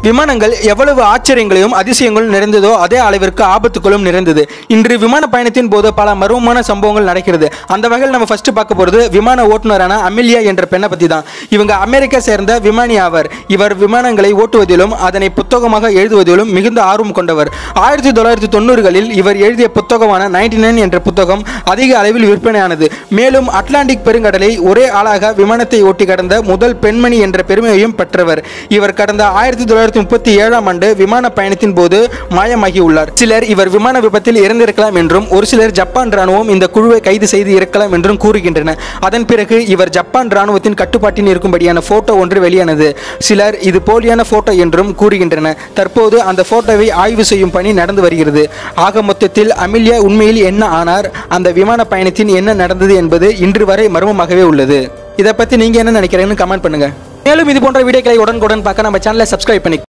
விமானங்கள் எவ்வளவு ஆச்சரியங்களையும் அதிசயங்களும் நிறைந்ததோ அதே அளவிற்கு ஆபத்துகளும் நிறைந்தது இன்று விமான பயணத்தின் போது பல மர்மமான சம்பவங்கள் நடக்கிறது அந்த வகையில் நம்ம ஃபர்ஸ்ட் பார்க்க போகிறது விமான ஓட்டுநரான அமிலியா என்ற பெண்ணை பற்றி தான் இவங்க அமெரிக்கா சேர்ந்த விமானி ஆவர் இவர் விமானங்களை ஓட்டுவதிலும் அதனை புத்தகமாக எழுதுவதிலும் மிகுந்த ஆர்வம் கொண்டவர் ஆயிரத்தி தொள்ளாயிரத்தி தொண்ணூறுகளில் இவர் எழுதிய புத்தகமான நைன்டி நைன் என்ற புத்தகம் அதிக அளவில் விற்பனையானது மேலும் அட்லாண்டிக் பெருங்கடலை ஒரே ஆளாக விமானத்தை ஓட்டி கடந்த முதல் பெண்மணி என்ற பெருமையையும் பெற்றவர் இவர் கடந்த ஆயிரத்தி தொள்ளாயிரத்தி முப்பத்தி ஏழாம் ஆண்டு விமான பயணத்தின் போது மாயமாகி உள்ளார் சிலர் இவர் விமான விபத்தில் இறந்திருக்கலாம் என்றும் ஒரு சிலர் ஜப்பான் ராணுவம் இந்த குழுவை கைது செய்து இருக்கலாம் என்றும் கூறுகின்றனர் அதன் பிறகு இவர் ஜப்பான் ராணுவத்தின் கட்டுப்பாட்டில் இருக்கும்படியான போட்டோ ஒன்று வெளியானது சிலர் இது போலியான போட்டோ என்றும் கூறுகின்றனர் தற்போது அந்த போட்டோவை ஆய்வு செய்யும் பணி நடந்து வருகிறது ஆக மொத்தத்தில் அமிலியா உண்மையில் என்ன ஆனார் அந்த விமான பயணத்தின் என்ன நடந்தது என்பது இன்று வரை மர்மமாகவே உள்ளது இதை பற்றி நீங்கள் என்ன நினைக்கிறீங்கன்னு கமெண்ட் பண்ணுங்க மேலும் இது போன்ற வீடியோக்களை உடனுக்குடன் பார்க்க நம்ம சேனலை சப்ஸ்கிரைப் பண்ணி